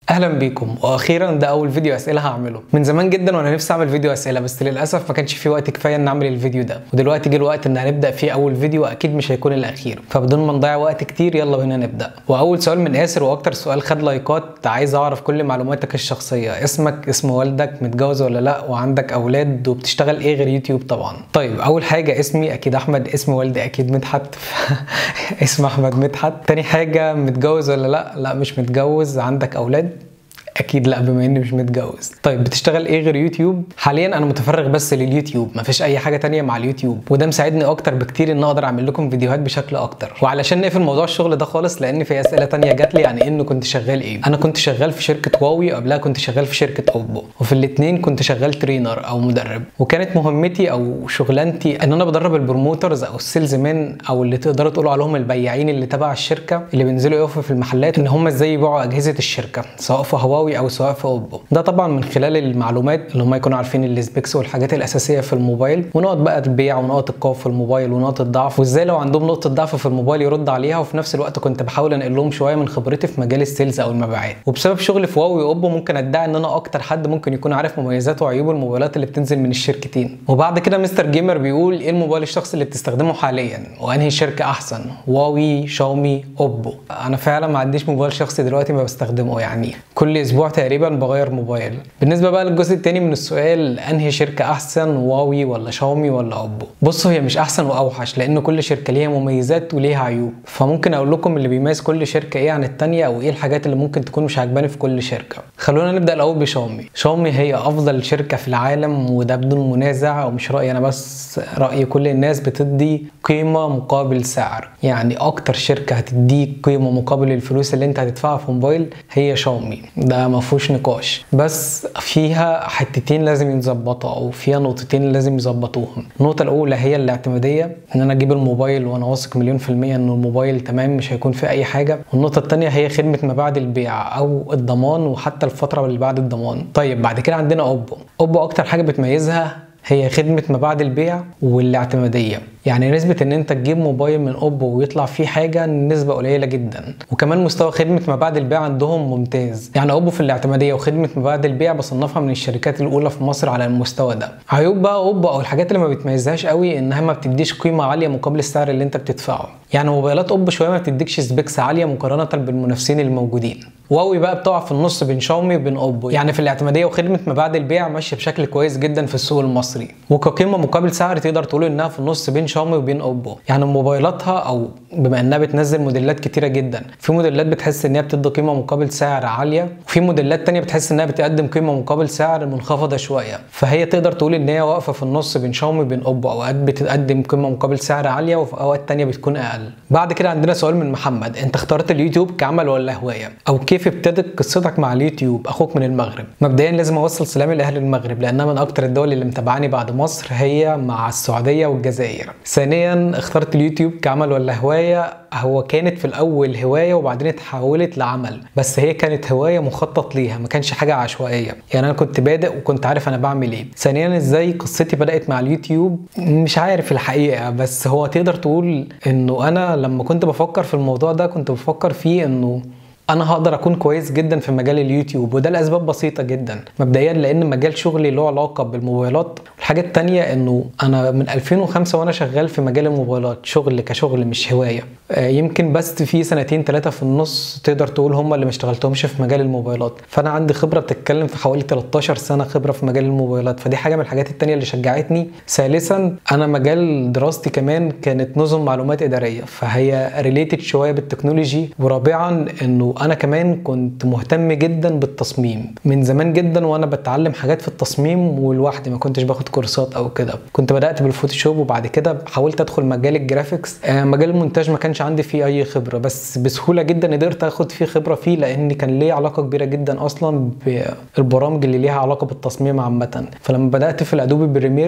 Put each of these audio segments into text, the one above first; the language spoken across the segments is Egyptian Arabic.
اهلا بيكم واخيرا ده اول فيديو اسئله هعمله من زمان جدا وانا نفسي اعمل فيديو اسئله بس للاسف ما كانش في وقت كفايه ان اعمل الفيديو ده ودلوقتي جه الوقت ان هنبدا فيه اول فيديو اكيد مش هيكون الاخير فبدون ما نضيع وقت كتير يلا بينا نبدا واول سؤال من ياسر واكتر سؤال خد لايكات عايز اعرف كل معلوماتك الشخصيه اسمك اسم والدك متجوز ولا لا وعندك اولاد وبتشتغل ايه غير يوتيوب طبعا طيب اول حاجه اسمي اكيد احمد اسم والدي اكيد مدحت اسم احمد مدحت تاني حاجه متجوز ولا لا لا مش متجوز عندك اولاد اكيد لا بما اني مش متجوز طيب بتشتغل ايه غير يوتيوب حاليا انا متفرغ بس لليوتيوب مفيش اي حاجه تانية مع اليوتيوب وده مساعدني اكتر بكتير ان اقدر اعمل لكم فيديوهات بشكل اكتر وعلشان نقفل موضوع الشغل ده خالص لان في اسئله تانية جات لي يعني انه كنت شغال ايه انا كنت شغال في شركه هواوي قبلها كنت شغال في شركه اوبو وفي الاثنين كنت شغال ترينر او مدرب وكانت مهمتي او شغلانتي ان انا بدرب البروموترز او السيلز مان او اللي تقدروا تقولوا عليهم البياعين اللي تبع الشركه اللي بينزلوا يقفوا في المحلات ان هم ازاي يبيعوا اجهزه الشركه سواء في هواوي او سواء في اوبو ده طبعا من خلال المعلومات اللي هم يكونوا عارفين السبيكس والحاجات الاساسيه في الموبايل ونقط بقى البيع ونقط القوه في الموبايل ونقط الضعف وازاي لو عندهم نقطه ضعف في الموبايل يرد عليها وفي نفس الوقت كنت بحاول انقل لهم شويه من خبرتي في مجال السيلز او المبيعات وبسبب شغلي في هواوي واوبو ممكن ادعي ان انا اكتر حد ممكن يكون عارف مميزات وعيوب الموبايلات اللي بتنزل من الشركتين وبعد كده مستر جيمر بيقول ايه الموبايل الشخصي اللي بتستخدمه حاليا وانهي شركه احسن هواوي شاومي اوبو انا فعلا ما عنديش موبايل شخصي دلوقتي ما بستخدمه يعني كل اسبوع تقريبا بغير موبايل بالنسبه بقى للجزء الثاني من السؤال انهي شركه احسن هواوي ولا شاومي ولا اوبو بصوا هي مش احسن واوحش لان كل شركه ليها مميزات وليها عيوب فممكن اقول لكم اللي بيميز كل شركه ايه عن الثانيه او ايه الحاجات اللي ممكن تكون مش عاجباني في كل شركه خلونا نبدا الاول بشاومي شاومي هي افضل شركه في العالم وده بدون منازع ومش رايي انا بس راي كل الناس بتدي قيمه مقابل سعر يعني اكتر شركه هتديك قيمه مقابل الفلوس اللي انت هتدفعها في موبايل هي شاومي ده ما فيهوش نقاش بس فيها حتتين لازم يتظبطوا او فيها نقطتين لازم يظبطوهم النقطه الاولى هي الاعتماديه ان انا اجيب الموبايل وانا واثق مليون في الميه ان الموبايل تمام مش هيكون فيه اي حاجه والنقطه الثانيه هي خدمه ما بعد البيع او الضمان وحتى الفتره اللي بعد الضمان طيب بعد كده عندنا اوبو اوبو اكتر حاجه بتميزها هي خدمة ما بعد البيع والاعتمادية يعني نسبة ان انت تجيب موبايل من اوبو ويطلع فيه حاجة نسبة قليلة جدا وكمان مستوى خدمة ما بعد البيع عندهم ممتاز يعني اوبو في الاعتمادية وخدمة ما بعد البيع بصنفها من الشركات الاولى في مصر على المستوى ده عيوب بقى اوبو او الحاجات اللي ما بتميزهاش قوي انها ما بتديش قيمة عالية مقابل السعر اللي انت بتدفعه يعني موبايلات اوبو شوية ما بتديكش سبيكس عالية مقارنة بالمنافسين الموجودين واوي بقى بتقع في النص بين شاومي وبين اوبو يعني في الاعتماديه وخدمه ما بعد البيع ماشيه بشكل كويس جدا في السوق المصري وكقيمه مقابل سعر تقدر تقول انها في النص بين شاومي وبين اوبو يعني موبايلاتها او بما انها بتنزل موديلات كتيره جدا في موديلات بتحس ان هي بتدي قيمه مقابل سعر عاليه وفي موديلات تانية بتحس انها بتقدم قيمه مقابل سعر منخفضه شويه فهي تقدر تقول ان هي واقفه في النص بين شاومي وبين اوبو اوقات بتقدم قيمه مقابل سعر عاليه وفي اوقات تانية بتكون اقل بعد كده عندنا سؤال من محمد انت اخترت اليوتيوب كعمل ولا هوايه او كيف ابتدت قصتك مع اليوتيوب اخوك من المغرب مبدئيا لازم اوصل سلامي لاهل المغرب لانها من اكتر الدول اللي متابعاني بعد مصر هي مع السعوديه والجزائر ثانيا اخترت اليوتيوب كعمل ولا هوايه هو كانت في الاول هوايه وبعدين اتحولت لعمل بس هي كانت هوايه مخطط ليها ما كانش حاجه عشوائيه يعني انا كنت بادئ وكنت عارف انا بعمل ايه ثانيا ازاي قصتي بدات مع اليوتيوب مش عارف الحقيقه بس هو تقدر تقول انه انا لما كنت بفكر في الموضوع ده كنت بفكر فيه انه انا هقدر اكون كويس جدا في مجال اليوتيوب وده لاسباب بسيطه جدا مبدئيا لان مجال شغلي له علاقه بالموبايلات الحاجه التانية انه انا من 2005 وانا شغال في مجال الموبايلات شغل كشغل مش هوايه يمكن بس في سنتين ثلاثه في النص تقدر تقول هم اللي ما اشتغلتهمش في مجال الموبايلات فانا عندي خبره بتتكلم في حوالي 13 سنه خبره في مجال الموبايلات فدي حاجه من الحاجات التانية اللي شجعتني ثالثا انا مجال دراستي كمان كانت نظم معلومات اداريه فهي ريليتد شويه بالتكنولوجي ورابعا انه انا كمان كنت مهتم جدا بالتصميم من زمان جدا وانا بتعلم حاجات في التصميم ولوحدي ما كنتش باخد كورسات او كده كنت بدات بالفوتوشوب وبعد كده حاولت ادخل مجال الجرافيكس مجال المونتاج ما كانش عندي فيه اي خبره بس بسهوله جدا قدرت اخد فيه خبره فيه لان كان ليه علاقه كبيره جدا اصلا بالبرامج اللي ليها علاقه بالتصميم عامه فلما بدات في الادوبي بريمير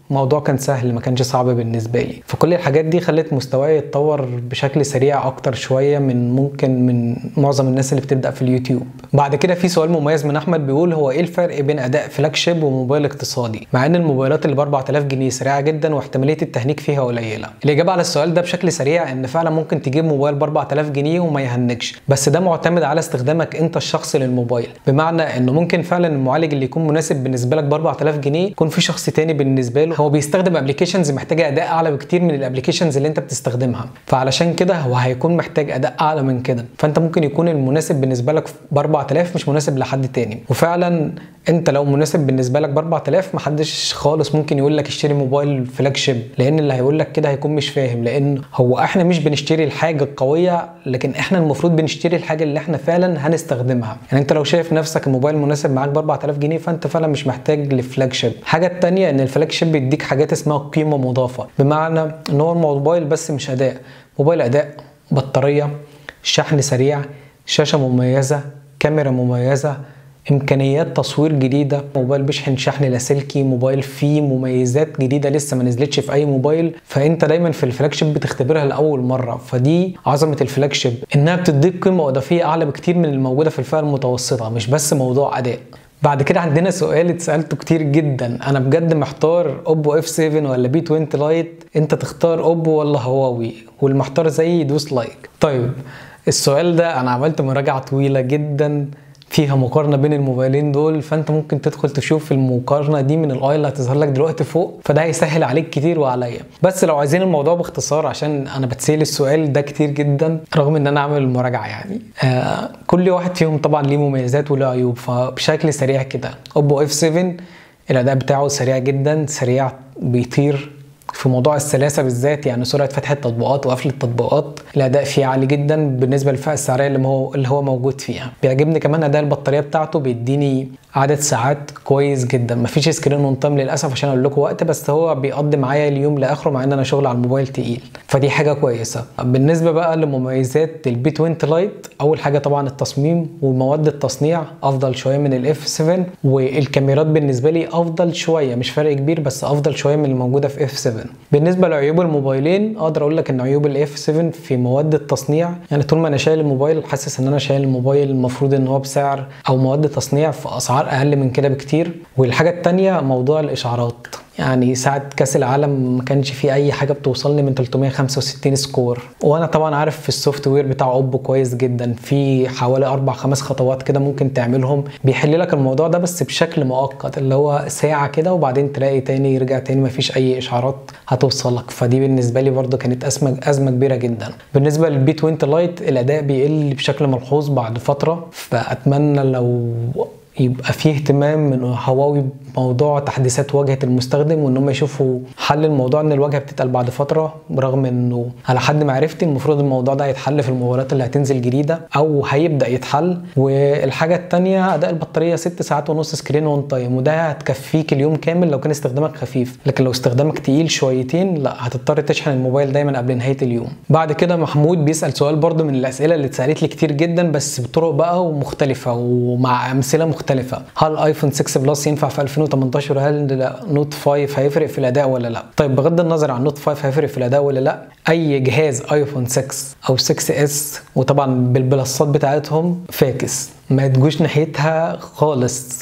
الموضوع كان سهل ما كانش صعب بالنسبه لي فكل الحاجات دي خلت مستواي يتطور بشكل سريع اكتر شويه من ممكن من معظم الناس اللي بتبدا في اليوتيوب بعد كده في سؤال مميز من احمد بيقول هو ايه الفرق بين اداء فلاج شيب وموبايل اقتصادي مع ان الموبايلات اللي ب 4000 جنيه سريعه جدا واحتماليه التهنيج فيها قليله الاجابه على السؤال ده بشكل سريع ان فعلا ممكن تجيب موبايل ب 4000 جنيه وما يهنجش بس ده معتمد على استخدامك انت الشخصي للموبايل بمعنى انه ممكن فعلا المعالج اللي يكون مناسب بالنسبه لك ب 4000 جنيه يكون في شخص تاني بالنسبه له هو بيستخدم ابلكيشنز محتاجه اداء اعلى بكتير من الابلكيشنز اللي انت بتستخدمها فعلشان كده هو هيكون محتاج اداء اعلى من كده فانت ممكن يكون المناسب بالنسبه لك ب 4000 مش مناسب لحد تاني وفعلا انت لو مناسب بالنسبه لك ب 4000 محدش خالص ممكن يقول لك اشتري موبايل فلاج شيب لان اللي هيقول لك كده هيكون مش فاهم لان هو احنا مش بنشتري الحاجه القويه لكن احنا المفروض بنشتري الحاجه اللي احنا فعلا هنستخدمها يعني انت لو شايف نفسك الموبايل مناسب معاك ب 4000 جنيه فانت فعلا مش محتاج لفلاج شيب الحاجه الثانيه ان الفلاج شيب بيديك حاجات اسمها قيمه مضافه بمعنى ان هو الموبايل بس مش اداء موبايل اداء بطاريه شحن سريع شاشه مميزه كاميرا مميزه امكانيات تصوير جديده موبايل بيشحن شحن لاسلكي موبايل فيه مميزات جديده لسه ما نزلتش في اي موبايل فانت دايما في الفلاج شيب بتختبرها لاول مره فدي عظمه الفلاج شيب انها بتديك قيمه اضافيه اعلى بكتير من الموجوده في الفئه المتوسطه مش بس موضوع اداء بعد كده عندنا سؤال اتسالته كتير جدا انا بجد محتار اوبو اف 7 ولا بي 20 لايت انت تختار اوبو ولا هواوي والمحتار زيي يدوس لايك طيب السؤال ده انا عملت مراجعه طويله جدا فيها مقارنة بين الموبايلين دول فانت ممكن تدخل تشوف المقارنة دي من الاي اللي هتظهر لك دلوقتي فوق فده هيسهل عليك كتير وعليا بس لو عايزين الموضوع باختصار عشان انا بتسأل السؤال ده كتير جدا رغم ان انا عامل المراجعة يعني آه كل واحد فيهم طبعا ليه مميزات وله عيوب فبشكل سريع كده اوبو اف 7 الاداء بتاعه سريع جدا سريع بيطير في موضوع السلاسه بالذات يعني سرعه فتح التطبيقات وقفل التطبيقات الاداء فيه عالي جدا بالنسبه للفئه السعريه اللي هو اللي هو موجود فيها بيعجبني كمان اداء البطاريه بتاعته بيديني عدد ساعات كويس جدا مفيش سكرين اون تايم للاسف عشان اقول لكم وقت بس هو بيقضي معايا اليوم لاخره مع ان انا شغل على الموبايل تقيل فدي حاجه كويسه بالنسبه بقى لمميزات البي 20 لايت اول حاجه طبعا التصميم ومواد التصنيع افضل شويه من الاف 7 والكاميرات بالنسبه لي افضل شويه مش فرق كبير بس افضل شويه من الموجوده في اف 7 بالنسبه لعيوب الموبايلين اقدر اقول لك ان عيوب الاف 7 في مواد التصنيع يعني طول ما انا شايل الموبايل حاسس ان انا شايل الموبايل المفروض ان هو بسعر او مواد تصنيع في اسعار اقل من كده بكتير والحاجه الثانيه موضوع الاشعارات يعني ساعة كأس العالم ما كانش في أي حاجة بتوصلني من 365 سكور وأنا طبعا عارف في السوفت وير بتاع أوبو كويس جدا في حوالي أربع خمس خطوات كده ممكن تعملهم بيحل لك الموضوع ده بس بشكل مؤقت اللي هو ساعة كده وبعدين تلاقي تاني يرجع تاني مفيش أي إشعارات هتوصلك فدي بالنسبة لي برضو كانت أزمة أزمة كبيرة جدا بالنسبة للبي 20 لايت الأداء بيقل بشكل ملحوظ بعد فترة فأتمنى لو يبقى فيه اهتمام من هواوي بموضوع تحديثات واجهه المستخدم وان هم يشوفوا حل الموضوع ان الواجهه بتتقل بعد فتره برغم انه على حد معرفتي المفروض الموضوع ده يتحل في الموبايلات اللي هتنزل جديده او هيبدا يتحل والحاجه الثانيه اداء البطاريه 6 ساعات ونص سكرين اون تايم وده هتكفيك اليوم كامل لو كان استخدامك خفيف لكن لو استخدامك تقيل شويتين لا هتضطر تشحن الموبايل دايما قبل نهايه اليوم بعد كده محمود بيسال سؤال برضو من الاسئله اللي اتسالت لي كتير جدا بس بطرق بقى ومختلفه ومع امثله مختلفه مختلفة هل ايفون 6 بلس ينفع في 2018 هل نوت 5 هيفرق في الاداء ولا لا طيب بغض النظر عن نوت 5 هيفرق في الاداء ولا لا اي جهاز ايفون 6 او 6 اس وطبعا بالبلصات بتاعتهم فاكس ما تجوش ناحيتها خالص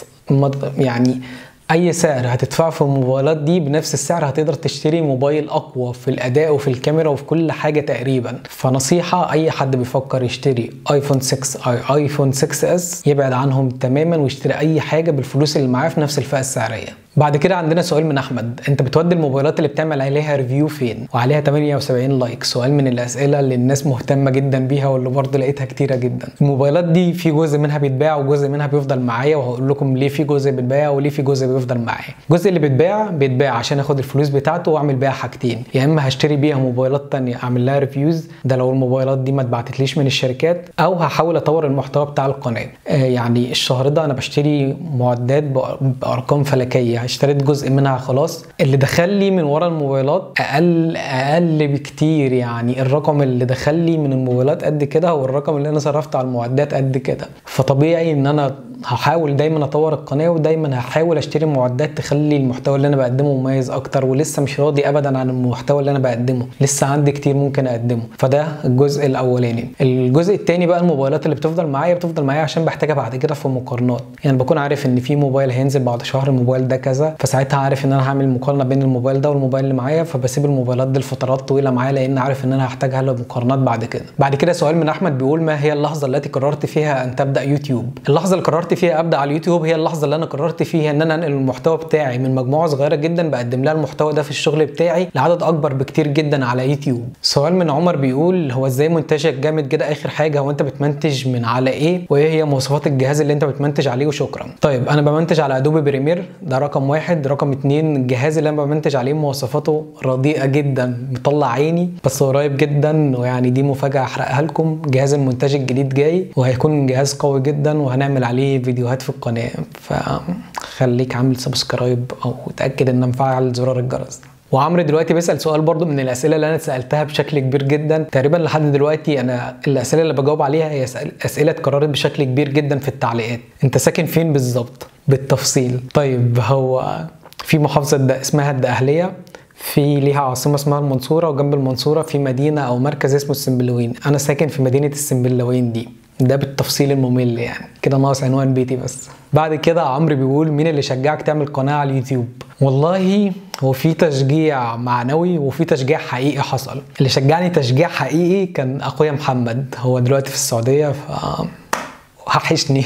يعني اي سعر هتدفعه في الموبايلات دي بنفس السعر هتقدر تشتري موبايل اقوى في الاداء وفي الكاميرا وفي كل حاجه تقريبا فنصيحه اي حد بيفكر يشتري ايفون 6 او ايفون 6 اس يبعد عنهم تماما ويشتري اي حاجه بالفلوس اللي معاه في نفس الفئه السعريه بعد كده عندنا سؤال من احمد انت بتودي الموبايلات اللي بتعمل عليها ريفيو فين وعليها 78 لايك سؤال من الاسئله اللي الناس مهتمه جدا بيها واللي برضه لقيتها كتيره جدا الموبايلات دي في جزء منها بيتباع وجزء منها بيفضل معايا وهقول لكم ليه في جزء بيتباع وليه في جزء بيفضل معايا الجزء اللي بيتباع بيتباع عشان اخد الفلوس بتاعته واعمل بيها حاجتين يا اما هشتري بيها موبايلات تانية اعمل لها ريفيوز ده لو الموبايلات دي ما اتبعتتليش من الشركات او هحاول اطور المحتوى بتاع القناه آه يعني الشهر ده انا بشتري معدات بارقام فلكيه اشتريت جزء من منها خلاص اللي دخل لي من ورا الموبايلات اقل اقل بكتير يعني الرقم اللي دخل لي من الموبايلات قد كده هو الرقم اللي انا صرفت على المعدات قد كده فطبيعي ان انا هحاول دايما اطور القناه ودايما هحاول اشتري معدات تخلي المحتوى اللي انا بقدمه مميز اكتر ولسه مش راضي ابدا عن المحتوى اللي انا بقدمه لسه عندي كتير ممكن اقدمه فده الجزء الاولاني الجزء الثاني بقى الموبايلات اللي بتفضل معايا بتفضل معايا عشان بحتاجها بعد كده في مقارنات يعني بكون عارف ان في موبايل هينزل بعد شهر الموبايل ده كذا فساعتها عارف ان انا هعمل مقارنه بين الموبايل ده والموبايل اللي معايا فبسيب الموبايلات دي لفترات طويله معايا لان عارف ان انا هحتاجها لمقارنات بعد كده بعد كده سؤال من احمد بيقول ما هي اللحظه التي قررت فيها ان تبدا يوتيوب اللحظه اللي قررت فيها ابدا على اليوتيوب هي اللحظه اللي انا قررت فيها ان انا انقل المحتوى بتاعي من مجموعه صغيره جدا بقدم لها المحتوى ده في الشغل بتاعي لعدد اكبر بكتير جدا على يوتيوب سؤال من عمر بيقول هو ازاي منتجك جامد كده اخر حاجه هو انت بتمنتج من على ايه وايه هي مواصفات الجهاز اللي انت بتمنتج عليه وشكرا طيب انا بمنتج على ادوبي بريمير ده رقم واحد رقم اتنين الجهاز اللي انا بمنتج عليه مواصفاته رديئه جدا مطلع عيني بس قريب جدا ويعني دي مفاجاه احرقها لكم جهاز المونتاج الجديد جاي وهيكون جهاز قوي جدا وهنعمل عليه فيديوهات في القناه فخليك عامل سبسكرايب او اتاكد ان مفعل زرار الجرس وعمرو دلوقتي بيسال سؤال برضو من الاسئله اللي انا سالتها بشكل كبير جدا تقريبا لحد دلوقتي انا الاسئله اللي بجاوب عليها هي اسئله اتكررت بشكل كبير جدا في التعليقات انت ساكن فين بالظبط بالتفصيل طيب هو في محافظه ده اسمها الدقهليه في ليها عاصمه اسمها المنصوره وجنب المنصوره في مدينه او مركز اسمه السنبلاوين انا ساكن في مدينه السنبلاوين دي ده بالتفصيل الممل يعني كده ناقص عنوان بيتي بس بعد كده عمرو بيقول مين اللي شجعك تعمل قناه على اليوتيوب والله هو في تشجيع معنوي وفي تشجيع حقيقي حصل اللي شجعني تشجيع حقيقي كان اخويا محمد هو دلوقتي في السعوديه ف وحشني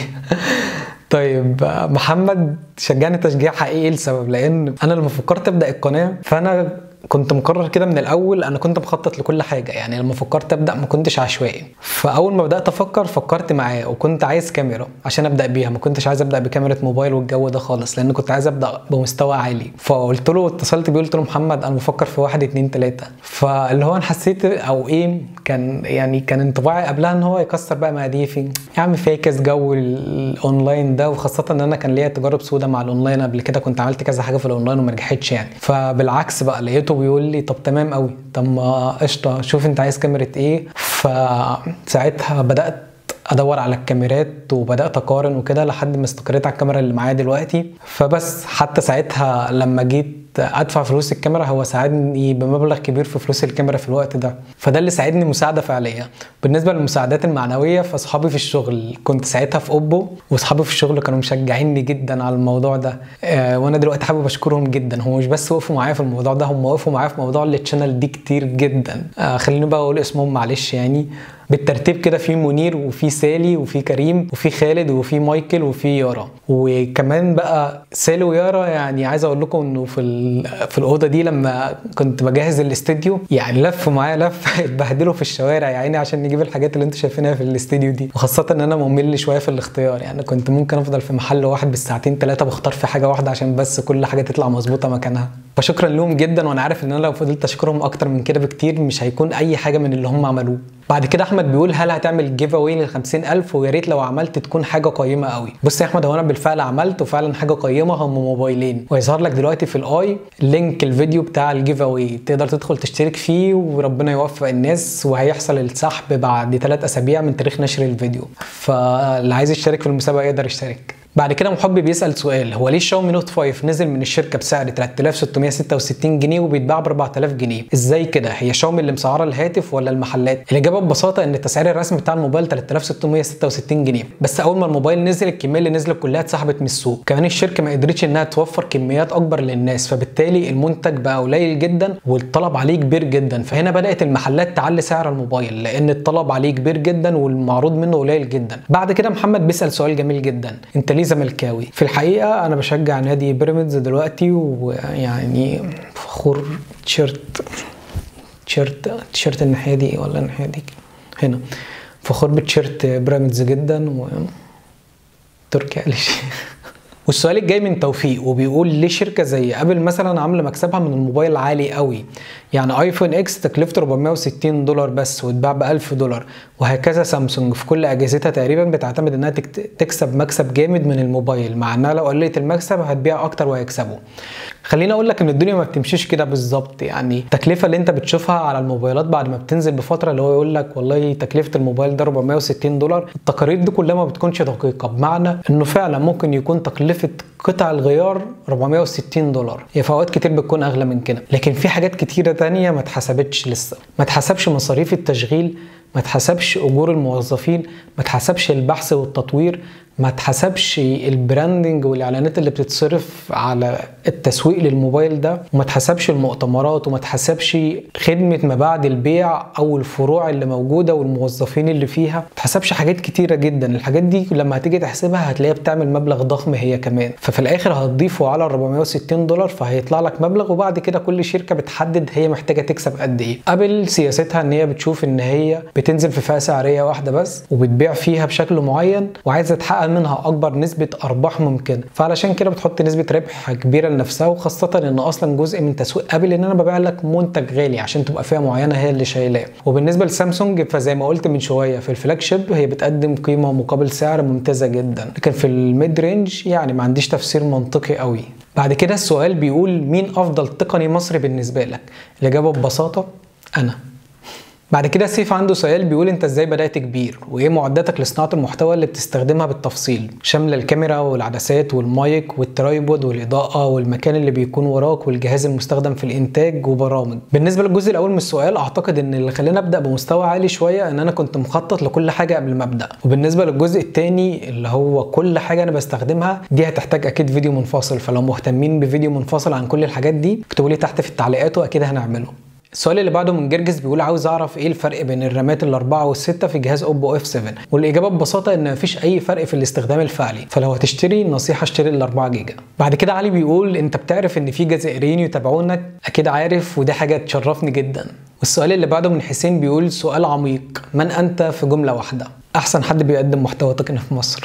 طيب محمد شجعني تشجيع حقيقي لسبب لان انا لما فكرت ابدا القناه فانا كنت مقرر كده من الاول انا كنت مخطط لكل حاجه يعني لما فكرت ابدا ما كنتش عشوائي فاول ما بدات افكر فكرت معاه وكنت عايز كاميرا عشان ابدا بيها ما كنتش عايز ابدا بكاميرا موبايل والجو ده خالص لان كنت عايز ابدا بمستوى عالي فقلت له اتصلت بيه قلت له محمد انا بفكر في واحد اتنين تلاته فاللي هو انا حسيت او ايه كان يعني كان انطباعي قبلها ان هو يكسر بقى مقاديفي يا عم فاكس جو الاونلاين ده وخاصه ان انا كان ليا تجارب سودة مع الاونلاين قبل كده كنت عملت كذا حاجه في الاونلاين وما نجحتش يعني فبالعكس بقى لقيته بيقول لي طب تمام قوي طب ما قشطه شوف انت عايز كاميرا ايه فساعتها بدات ادور على الكاميرات وبدات اقارن وكده لحد ما استقريت على الكاميرا اللي معايا دلوقتي فبس حتى ساعتها لما جيت ادفع فلوس الكاميرا هو ساعدني بمبلغ كبير في فلوس الكاميرا في الوقت ده فده اللي ساعدني مساعده فعليه بالنسبه للمساعدات المعنويه فاصحابي في الشغل كنت ساعتها في اوبو واصحابي في الشغل كانوا مشجعيني جدا على الموضوع ده آه وانا دلوقتي حابب اشكرهم جدا هم مش بس وقفوا معايا في الموضوع ده هم وقفوا معايا في موضوع التشانل دي كتير جدا آه خليني بقى اقول اسمهم معلش يعني بالترتيب كده في منير وفي سالي وفي كريم وفي خالد وفي مايكل وفي يارا وكمان بقى سالي ويارا يعني عايز اقول لكم انه في في الاوضه دي لما كنت بجهز الاستديو يعني لفوا معايا لف اتبهدلوا في الشوارع يا عيني عشان نجيب الحاجات اللي انتوا شايفينها في الاستديو دي وخاصه ان انا ممل شويه في الاختيار يعني كنت ممكن افضل في محل واحد بالساعتين ثلاثه بختار في حاجه واحده عشان بس كل حاجه تطلع مظبوطه مكانها فشكرا لهم جدا وانا عارف ان انا لو فضلت اشكرهم اكتر من كده بكتير مش هيكون اي حاجه من اللي هم عملوه بعد كده احمد بيقول هل هتعمل جيف اواي لل 50000 ويا ريت لو عملت تكون حاجه قيمه قوي بص يا احمد هو انا بالفعل عملت وفعلا حاجه قيمه هم موبايلين ويظهر لك دلوقتي في الاي لينك الفيديو بتاع الجيف اواي تقدر تدخل تشترك فيه وربنا يوفق الناس وهيحصل السحب بعد ثلاث اسابيع من تاريخ نشر الفيديو فاللي عايز يشترك في المسابقه يقدر يشترك بعد كده محب بيسال سؤال هو ليه الشاومي نوت 5 نزل من الشركه بسعر 3666 جنيه وبيتباع ب 4000 جنيه ازاي كده هي شاومي اللي مسعره الهاتف ولا المحلات الاجابه ببساطه ان التسعير الرسمي بتاع الموبايل 3666 جنيه بس اول ما الموبايل نزل الكميه اللي نزلت كلها اتسحبت من السوق كمان الشركه ما قدرتش انها توفر كميات اكبر للناس فبالتالي المنتج بقى قليل جدا والطلب عليه كبير جدا فهنا بدات المحلات تعلي سعر الموبايل لان الطلب عليه كبير جدا والمعروض منه قليل جدا بعد كده محمد بيسال سؤال جميل جدا انت ليه زملكاوي في الحقيقه انا بشجع نادي بيراميدز دلوقتي ويعني فخور تيشيرت تيشيرت تيشيرت الناحيه دي ولا الناحيه دي هنا فخور بتيشيرت بيراميدز جدا و تركي آل الشيخ والسؤال الجاي من توفيق وبيقول ليه شركه زي ابل مثلا عامله مكسبها من الموبايل عالي قوي يعني ايفون اكس تكلفته 460 دولار بس وتباع ب 1000 دولار وهكذا سامسونج في كل اجهزتها تقريبا بتعتمد انها تكسب مكسب جامد من الموبايل مع انها لو قللت المكسب هتبيع اكتر وهيكسبوا خليني اقول لك ان الدنيا ما بتمشيش كده بالظبط يعني التكلفه اللي انت بتشوفها على الموبايلات بعد ما بتنزل بفتره اللي هو يقول لك والله تكلفه الموبايل ده 460 دولار التقارير دي كلها ما بتكونش دقيقه بمعنى انه فعلا ممكن يكون تكلفه قطع الغيار 460 دولار هي في اوقات كتير بتكون اغلى من كده لكن في حاجات كتيره تانية ما اتحسبتش لسه ما اتحسبش مصاريف التشغيل ما اتحسبش اجور الموظفين ما اتحسبش البحث والتطوير ما اتحسبش البراندنج والاعلانات اللي بتتصرف على التسويق للموبايل ده وما اتحسبش المؤتمرات وما اتحسبش خدمه ما بعد البيع او الفروع اللي موجوده والموظفين اللي فيها ما اتحسبش حاجات كتيره جدا الحاجات دي لما هتيجي تحسبها هتلاقيها بتعمل مبلغ ضخم هي كمان ففي الاخر هتضيفه على 460 دولار فهيطلع لك مبلغ وبعد كده كل شركه بتحدد هي محتاجه تكسب قد ايه ابل سياستها ان هي بتشوف ان هي بتنزل في فئه سعريه واحده بس وبتبيع فيها بشكل معين وعايزه تحقق منها اكبر نسبه ارباح ممكنه فعلشان كده بتحط نسبه ربح كبيره لنفسها وخاصه ان اصلا جزء من تسويق ابل ان انا ببيع لك منتج غالي عشان تبقى فئه معينه هي اللي شايلاه وبالنسبه لسامسونج فزي ما قلت من شويه في الفلاج شيب هي بتقدم قيمه مقابل سعر ممتازه جدا لكن في الميد رينج يعني ما عنديش تفسير منطقي قوي بعد كده السؤال بيقول مين افضل تقني مصري بالنسبه لك الاجابه ببساطه انا بعد كده سيف عنده سؤال بيقول انت ازاي بدات كبير وايه معداتك لصناعه المحتوى اللي بتستخدمها بالتفصيل شامله الكاميرا والعدسات والمايك والترايبود والاضاءه والمكان اللي بيكون وراك والجهاز المستخدم في الانتاج وبرامج بالنسبه للجزء الاول من السؤال اعتقد ان اللي خلاني ابدا بمستوى عالي شويه ان انا كنت مخطط لكل حاجه قبل ما ابدا وبالنسبه للجزء الثاني اللي هو كل حاجه انا بستخدمها دي هتحتاج اكيد فيديو منفصل فلو مهتمين بفيديو منفصل عن كل الحاجات دي اكتبوا لي تحت في التعليقات واكيد هنعمله السؤال اللي بعده من جرجس بيقول عاوز اعرف ايه الفرق بين الرامات الاربعه والسته في جهاز اوبو اف 7 والاجابه ببساطه ان مفيش اي فرق في الاستخدام الفعلي فلو هتشتري نصيحه اشتري ال 4 جيجا بعد كده علي بيقول انت بتعرف ان في جزائريين يتابعونك اكيد عارف ودي حاجه تشرفني جدا والسؤال اللي بعده من حسين بيقول سؤال عميق من انت في جمله واحده احسن حد بيقدم محتوى تقني في مصر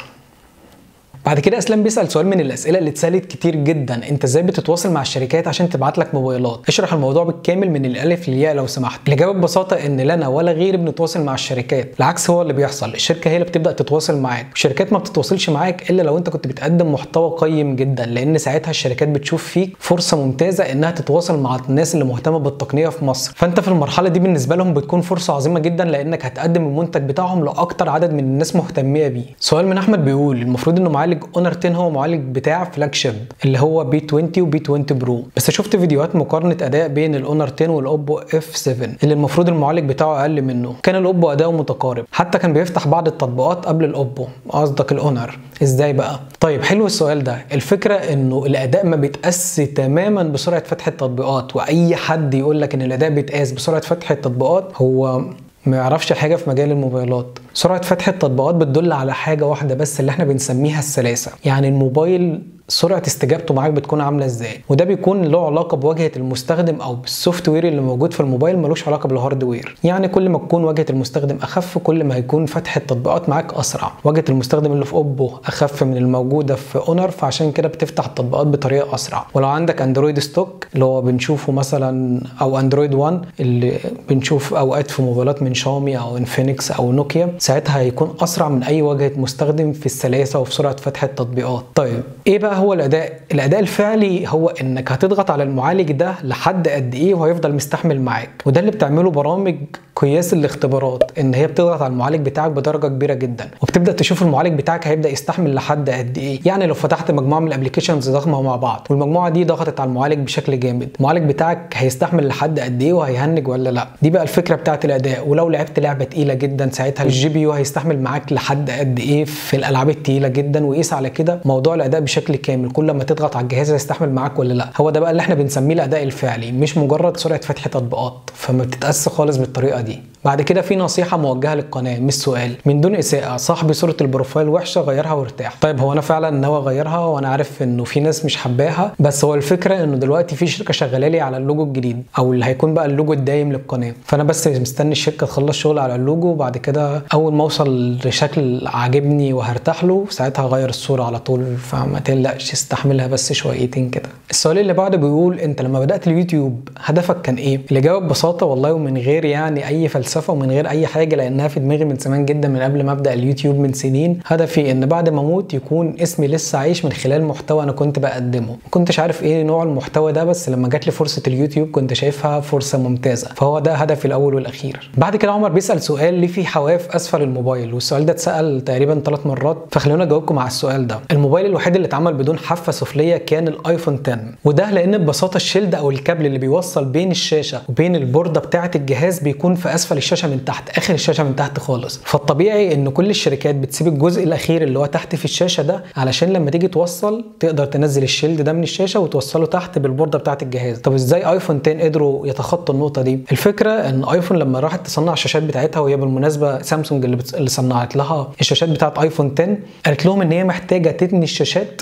بعد كده اسلام بيسال سؤال من الاسئله اللي اتسالت كتير جدا انت ازاي بتتواصل مع الشركات عشان تبعت لك موبايلات اشرح الموضوع بالكامل من الالف للياء لو سمحت الاجابه ببساطه ان لا انا ولا غيري بنتواصل مع الشركات العكس هو اللي بيحصل الشركه هي اللي بتبدا تتواصل معاك الشركات ما بتتواصلش معاك الا لو انت كنت بتقدم محتوى قيم جدا لان ساعتها الشركات بتشوف فيك فرصه ممتازه انها تتواصل مع الناس اللي مهتمه بالتقنيه في مصر فانت في المرحله دي بالنسبه لهم بتكون فرصه عظيمه جدا لانك هتقدم المنتج بتاعهم لاكتر عدد من الناس مهتميه بيه سؤال من احمد بيقول المفروض انه معالج اونر 10 هو المعالج بتاع فلاج شيب اللي هو بي 20 وبي 20 برو بس شفت فيديوهات مقارنه اداء بين الاونر 10 والاوبو اف 7 اللي المفروض المعالج بتاعه اقل منه كان الاوبو اداؤه متقارب حتى كان بيفتح بعض التطبيقات قبل الاوبو قصدك الاونر ازاي بقى طيب حلو السؤال ده الفكره انه الاداء ما بيتقاس تماما بسرعه فتح التطبيقات واي حد يقول لك ان الاداء بيتقاس بسرعه فتح التطبيقات هو ما يعرفش حاجه في مجال الموبايلات سرعه فتح التطبيقات بتدل على حاجه واحده بس اللي احنا بنسميها السلاسه يعني الموبايل سرعه استجابته معاك بتكون عامله ازاي وده بيكون له علاقه بواجهه المستخدم او بالسوفت وير اللي موجود في الموبايل ملوش علاقه بالهاردوير يعني كل ما تكون واجهه المستخدم اخف كل ما هيكون فتح التطبيقات معاك اسرع واجهه المستخدم اللي في اوبو اخف من الموجوده في اونر فعشان كده بتفتح التطبيقات بطريقه اسرع ولو عندك اندرويد ستوك اللي هو بنشوفه مثلا او اندرويد 1 اللي بنشوف اوقات في موبايلات من شاومي او انفينكس او نوكيا ساعتها هيكون اسرع من اي واجهه مستخدم في السلاسه وفي سرعه فتح التطبيقات طيب ايه بقى هو الاداء الاداء الفعلي هو انك هتضغط على المعالج ده لحد قد ايه وهيفضل مستحمل معاك وده اللي بتعمله برامج قياس الاختبارات ان هي بتضغط على المعالج بتاعك بدرجه كبيره جدا وبتبدا تشوف المعالج بتاعك هيبدا يستحمل لحد قد ايه يعني لو فتحت مجموعه من الابلكيشنز ضخمه مع بعض والمجموعه دي ضغطت على المعالج بشكل جامد المعالج بتاعك هيستحمل لحد قد ايه وهيهنج ولا لا دي بقى الفكره بتاعت الاداء ولو لعبت لعبه تقيله جدا ساعتها الجي بي يو هيستحمل معاك لحد قد ايه في الالعاب التقيله جدا وقيس على كده موضوع الاداء بشكل كامل كل ما تضغط على الجهاز هيستحمل معاك ولا لا هو ده بقى اللي احنا بنسميه الاداء الفعلي مش مجرد سرعه فتح تطبيقات فما بتتقاس خالص بالطريقه دي بعد كده في نصيحة موجهة للقناة مش سؤال من دون إساءة صاحبي صورة البروفايل وحشة غيرها وارتاح طيب هو أنا فعلا ناوي أغيرها وأنا عارف إنه في ناس مش حباها بس هو الفكرة إنه دلوقتي في شركة شغالة لي على اللوجو الجديد أو اللي هيكون بقى اللوجو الدايم للقناة فأنا بس مستني الشركة تخلص شغل على اللوجو وبعد كده أول ما أوصل لشكل عاجبني وهرتاح له ساعتها هغير الصورة على طول فما تقلقش استحملها بس شويتين كده السؤال اللي بعده بيقول أنت لما بدأت اليوتيوب هدفك كان إيه؟ الإجابة ببساطة والله ومن غير يعني أي فلسفة فلسفه ومن غير اي حاجه لانها في دماغي من زمان جدا من قبل ما ابدا اليوتيوب من سنين هدفي ان بعد ما اموت يكون اسمي لسه عايش من خلال محتوى انا كنت بقدمه ما كنتش عارف ايه نوع المحتوى ده بس لما جات لي فرصه اليوتيوب كنت شايفها فرصه ممتازه فهو ده هدفي الاول والاخير بعد كده عمر بيسال سؤال ليه في حواف اسفل الموبايل والسؤال ده اتسال تقريبا ثلاث مرات فخلونا اجاوبكم على السؤال ده الموبايل الوحيد اللي اتعمل بدون حافه سفليه كان الايفون 10 وده لان ببساطه الشيلد او الكابل اللي بيوصل بين الشاشه وبين البورده بتاعه الجهاز بيكون في اسفل الشاشه من تحت اخر الشاشه من تحت خالص فالطبيعي ان كل الشركات بتسيب الجزء الاخير اللي هو تحت في الشاشه ده علشان لما تيجي توصل تقدر تنزل الشيلد ده من الشاشه وتوصله تحت بالبورده بتاعه الجهاز طب ازاي ايفون 10 قدروا يتخطوا النقطه دي الفكره ان ايفون لما راحت تصنع الشاشات بتاعتها وهي بالمناسبه سامسونج اللي, بت... اللي صنعت لها الشاشات بتاعه ايفون 10 قالت لهم ان هي محتاجه تتني الشاشات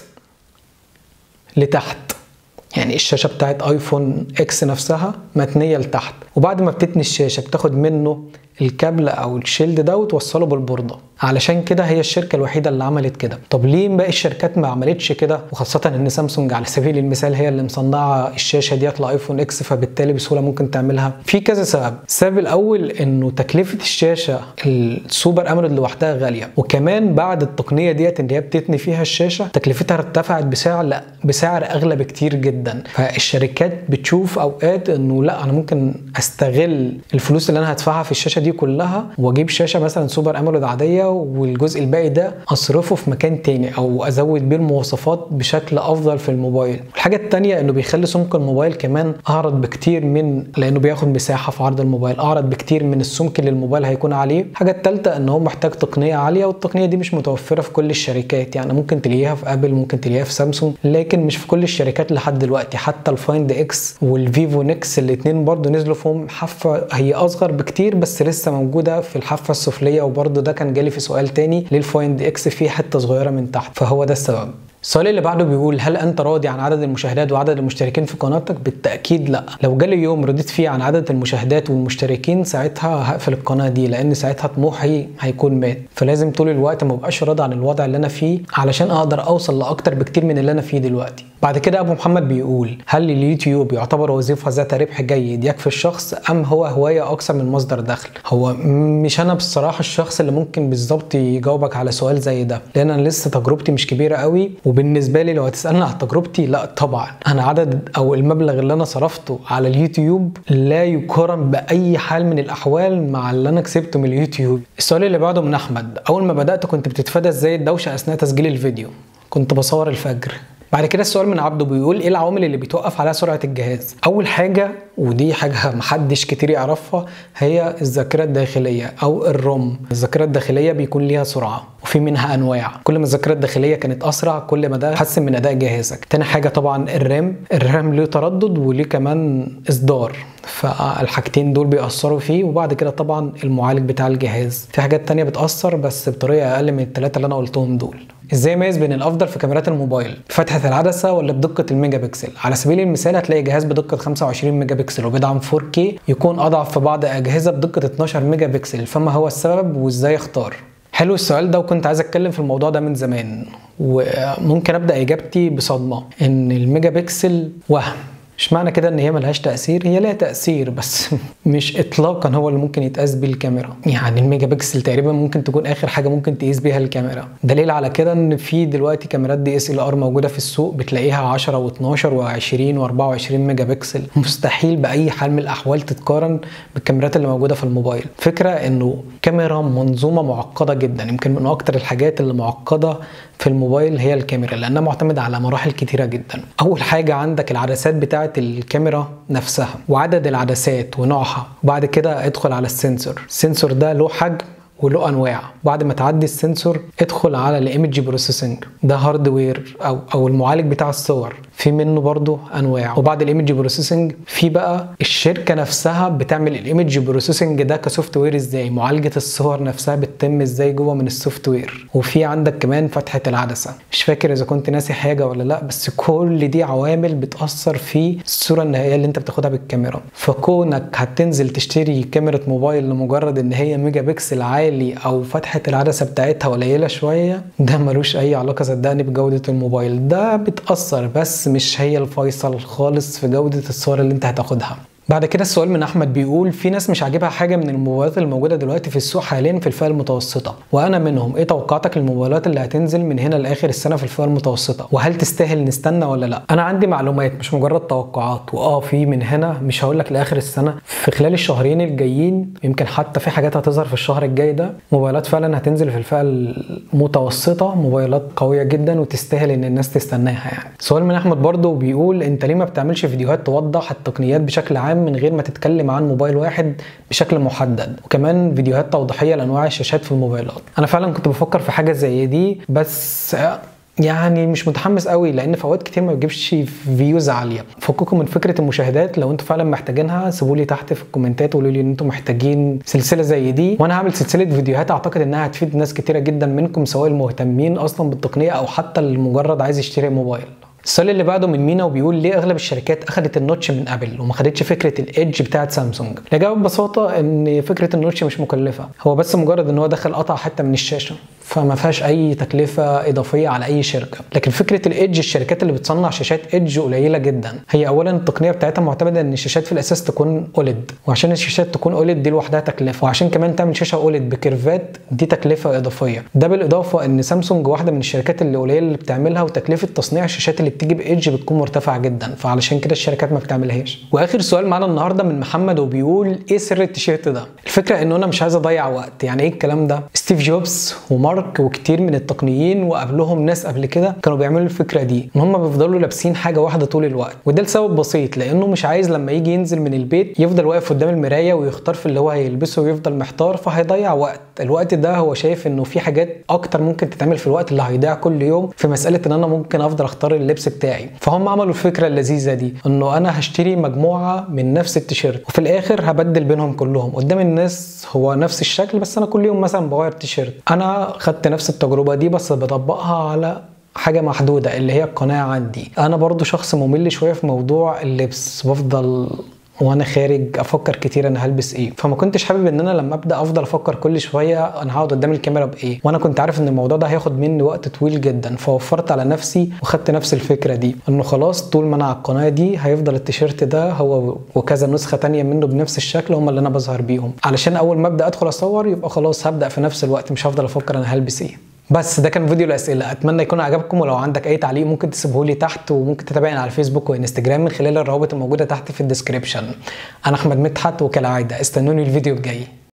لتحت يعني الشاشه بتاعت ايفون اكس نفسها متنيه لتحت وبعد ما بتتني الشاشه بتاخد منه الكابل او الشيلد ده وتوصله بالبورده علشان كده هي الشركه الوحيده اللي عملت كده طب ليه باقي الشركات ما عملتش كده وخاصه ان سامسونج على سبيل المثال هي اللي مصنعه الشاشه ديت لايفون اكس فبالتالي بسهوله ممكن تعملها في كذا سبب السبب الاول انه تكلفه الشاشه السوبر اموليد لوحدها غاليه وكمان بعد التقنيه ديت ان هي بتتني فيها الشاشه تكلفتها ارتفعت بسعر لا بسعر اغلى بكتير جدا فالشركات بتشوف اوقات انه لا انا ممكن استغل الفلوس اللي انا هدفعها في الشاشه دي كلها واجيب شاشه مثلا سوبر اموليد عاديه والجزء الباقي ده اصرفه في مكان تاني او ازود بيه المواصفات بشكل افضل في الموبايل الحاجه التانية انه بيخلي سمك الموبايل كمان اعرض بكتير من لانه بياخد مساحه في عرض الموبايل اعرض بكتير من السمك اللي الموبايل هيكون عليه الحاجه الثالثه ان هو محتاج تقنيه عاليه والتقنيه دي مش متوفره في كل الشركات يعني ممكن تلاقيها في ابل ممكن تلاقيها في سامسونج لكن مش في كل الشركات لحد دلوقتي حتى الفايند اكس والفيفو نكس الاثنين برضو نزلوا فيهم حافه هي اصغر بكتير بس لسه موجوده في الحافه السفليه وبرضو ده كان جالي في سؤال تاني للفايند اكس فيه حته صغيره من تحت فهو ده السبب السؤال اللي بعده بيقول هل انت راضي عن عدد المشاهدات وعدد المشتركين في قناتك بالتاكيد لا لو جالي يوم رضيت فيه عن عدد المشاهدات والمشتركين ساعتها هقفل القناه دي لان ساعتها طموحي هيكون مات فلازم طول الوقت ما بقاش راضي عن الوضع اللي انا فيه علشان اقدر اوصل لاكتر بكتير من اللي انا فيه دلوقتي بعد كده ابو محمد بيقول هل اليوتيوب يعتبر وظيفه ذات ربح جيد يكفي الشخص ام هو هوايه اكثر من مصدر دخل هو مش انا بصراحه الشخص اللي ممكن بالظبط يجاوبك على سؤال زي ده لان انا لسه تجربتي مش كبيره قوي وبالنسبه لي لو هتسالني عن تجربتي لا طبعا انا عدد او المبلغ اللي انا صرفته على اليوتيوب لا يقارن باي حال من الاحوال مع اللي انا كسبته من اليوتيوب السؤال اللي بعده من احمد اول ما بدات كنت بتتفادى ازاي الدوشه اثناء تسجيل الفيديو كنت بصور الفجر بعد كده السؤال من عبده بيقول ايه العوامل اللي بتوقف عليها سرعه الجهاز اول حاجه ودي حاجه محدش كتير يعرفها هي الذاكره الداخليه او الروم الذاكره الداخليه بيكون ليها سرعه وفي منها انواع كل ما الذاكره الداخليه كانت اسرع كل ما ده حسن من اداء جهازك تاني حاجه طبعا الرام الرام له تردد وليه كمان اصدار فالحاجتين دول بيأثروا فيه وبعد كده طبعا المعالج بتاع الجهاز في حاجات تانية بتأثر بس بطريقة أقل من الثلاثة اللي أنا قلتهم دول ازاي اميز بين الافضل في كاميرات الموبايل بفتحه العدسه ولا بدقه الميجا بكسل على سبيل المثال هتلاقي جهاز بدقه 25 ميجا بكسل وبيدعم 4K يكون اضعف في بعض اجهزه بدقه 12 ميجا بكسل فما هو السبب وازاي اختار حلو السؤال ده وكنت عايز اتكلم في الموضوع ده من زمان وممكن ابدا اجابتي بصدمه ان الميجا بكسل وهم مش معنى كده ان هي ملهاش تاثير هي لها تاثير بس مش اطلاقا هو اللي ممكن يتقاس بيه الكاميرا يعني الميجا بكسل تقريبا ممكن تكون اخر حاجه ممكن تقيس بيها الكاميرا دليل على كده ان في دلوقتي كاميرات دي اس ال ار موجوده في السوق بتلاقيها 10 و12 و20 و24 ميجا بكسل مستحيل باي حال من الاحوال تتقارن بالكاميرات اللي موجوده في الموبايل فكره انه كاميرا منظومه معقده جدا يمكن من اكتر الحاجات اللي معقده في الموبايل هي الكاميرا لانها معتمده على مراحل كتيره جدا اول حاجه عندك العدسات بتاعه الكاميرا نفسها وعدد العدسات ونوعها وبعد كده ادخل على السنسور السنسور ده له حجم وله انواع بعد ما تعدي السنسور ادخل على الايمج بروسيسنج ده هاردوير او او المعالج بتاع الصور في منه برضه انواع وبعد الايمج بروسيسنج في بقى الشركه نفسها بتعمل الايمج بروسيسنج ده كسوفت وير ازاي معالجه الصور نفسها بتتم ازاي جوه من السوفت وير وفي عندك كمان فتحه العدسه مش فاكر اذا كنت ناسي حاجه ولا لا بس كل دي عوامل بتاثر في الصوره النهائيه اللي انت بتاخدها بالكاميرا فكونك هتنزل تشتري كاميرا موبايل لمجرد ان هي ميجا بكسل عالي او فتحه العدسه بتاعتها قليله شويه ده ملوش اي علاقه صدقني بجوده الموبايل ده بتاثر بس مش هي الفيصل خالص في جودة الصور اللي انت هتاخدها بعد كده السؤال من احمد بيقول في ناس مش عاجبها حاجه من الموبايلات الموجوده دلوقتي في السوق حاليا في الفئه المتوسطه وانا منهم ايه توقعاتك للموبايلات اللي هتنزل من هنا لاخر السنه في الفئه المتوسطه وهل تستاهل نستنى ولا لا انا عندي معلومات مش مجرد توقعات واه في من هنا مش هقول لك لاخر السنه في خلال الشهرين الجايين يمكن حتى في حاجات هتظهر في الشهر الجاي ده موبايلات فعلا هتنزل في الفئه المتوسطه موبايلات قويه جدا وتستاهل ان الناس تستناها يعني سؤال من احمد برضه بيقول انت ليه ما بتعملش فيديوهات توضح التقنيات بشكل عام من غير ما تتكلم عن موبايل واحد بشكل محدد وكمان فيديوهات توضيحيه لانواع الشاشات في الموبايلات انا فعلا كنت بفكر في حاجه زي دي بس يعني مش متحمس قوي لان في اوقات كتير ما بتجيبش فيوز عاليه فككم من فكره المشاهدات لو انتوا فعلا محتاجينها سيبوا لي تحت في الكومنتات وقولوا لي ان انتوا محتاجين سلسله زي دي وانا هعمل سلسله فيديوهات اعتقد انها هتفيد ناس كتيره جدا منكم سواء المهتمين اصلا بالتقنيه او حتى المجرد عايز يشتري موبايل السؤال اللي بعده من مينا وبيقول ليه اغلب الشركات اخذت النوتش من ابل وما خدتش فكره الايدج بتاعت سامسونج الاجابه ببساطه ان فكره النوتش مش مكلفه هو بس مجرد ان هو دخل قطع حته من الشاشه فما فيهاش اي تكلفه اضافيه على اي شركه لكن فكره الايدج الشركات اللي بتصنع شاشات ايدج قليله جدا هي اولا التقنيه بتاعتها معتمده ان الشاشات في الاساس تكون اوليد وعشان الشاشات تكون اوليد دي لوحدها تكلفه وعشان كمان تعمل شاشه اوليد بكيرفات دي تكلفه اضافيه ده بالاضافه ان سامسونج واحده من الشركات اللي قليله اللي بتعملها وتكلفه تصنيع الشاشات اللي بتيجي بايدج بتكون مرتفعه جدا فعلشان كده الشركات ما بتعملهاش واخر سؤال معانا النهارده من محمد وبيقول ايه سر التيشيرت ده الفكره ان انا مش عايز اضيع وقت يعني ايه الكلام ده ستيف جوبز ومارك وكتير من التقنيين وقبلهم ناس قبل كده كانوا بيعملوا الفكره دي ان هم بيفضلوا لابسين حاجه واحده طول الوقت وده لسبب بسيط لانه مش عايز لما يجي ينزل من البيت يفضل واقف قدام المرايه ويختار في اللي هو هيلبسه ويفضل محتار فهيضيع وقت الوقت ده هو شايف انه في حاجات اكتر ممكن تتعمل في الوقت اللي هيضيع كل يوم في مساله ان انا ممكن افضل اختار اللبس بتاعي فهم عملوا الفكره اللذيذه دي انه انا هشتري مجموعه من نفس التيشيرت وفي الاخر هبدل بينهم كلهم قدام الناس هو نفس الشكل بس انا كل يوم مثلا بغير تيشيرت انا خدت نفس التجربه دي بس بطبقها على حاجه محدوده اللي هي القناعه عندي انا برضو شخص ممل شويه في موضوع اللبس بفضل وانا خارج افكر كتير انا هلبس ايه فما كنتش حابب ان انا لما ابدا افضل افكر كل شويه انا هقعد قدام الكاميرا بايه وانا كنت عارف ان الموضوع ده هياخد مني وقت طويل جدا فوفرت على نفسي وخدت نفس الفكره دي انه خلاص طول ما انا على القناه دي هيفضل التيشيرت ده هو وكذا نسخه تانية منه بنفس الشكل هم اللي انا بظهر بيهم علشان اول ما ابدا ادخل اصور يبقى خلاص هبدا في نفس الوقت مش هفضل افكر انا هلبس ايه بس ده كان فيديو الاسئله اتمنى يكون عجبكم ولو عندك اي تعليق ممكن تسيبه لي تحت وممكن تتابعني على الفيسبوك وانستجرام من خلال الروابط الموجوده تحت في الديسكريبشن انا احمد مدحت وكالعاده استنوني الفيديو الجاي